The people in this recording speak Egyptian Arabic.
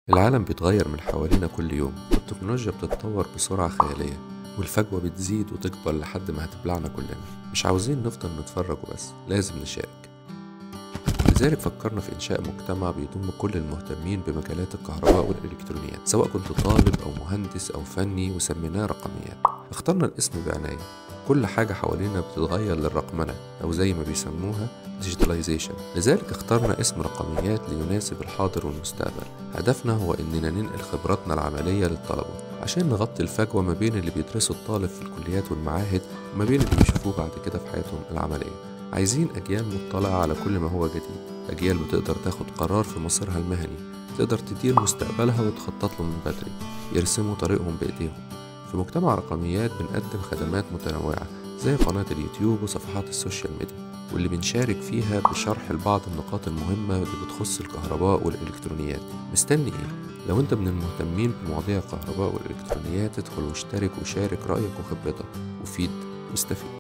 العالم بيتغير من حوالينا كل يوم والتكنولوجيا بتتطور بسرعة خيالية والفجوة بتزيد وتكبر لحد ما هتبلعنا كلنا مش عاوزين نفضل نتفرج وبس لازم نشارك لذلك فكرنا في إنشاء مجتمع بيضم كل المهتمين بمجالات الكهرباء والإلكترونيات سواء كنت طالب أو مهندس أو فني وسميناه رقميات اخترنا الاسم بعناية كل حاجة حوالينا بتتغير للرقمنة أو زي ما بيسموها ديجيتاليزيشن لذلك اخترنا اسم رقميات ليناسب الحاضر والمستقبل هدفنا هو إننا ننقل خبراتنا العملية للطلبة عشان نغطي الفجوة ما بين اللي بيدرسوا الطالب في الكليات والمعاهد وما بين اللي بيشوفوه بعد كده في حياتهم العملية عايزين أجيال مطلعة على كل ما هو جديد أجيال بتقدر تاخد قرار في مصيرها المهني تقدر تدير مستقبلها وتخطط له من بدري يرسموا طريقهم بإيديهم في مجتمع رقميات بنقدم خدمات متنوعة زي قناة اليوتيوب وصفحات السوشيال ميديا واللي بنشارك فيها بشرح لبعض النقاط المهمة اللي بتخص الكهرباء والإلكترونيات مستني إيه؟ لو أنت من المهتمين بمواضيع الكهرباء والإلكترونيات ادخل واشترك وشارك رأيك وخبرتك وفيد واستفيد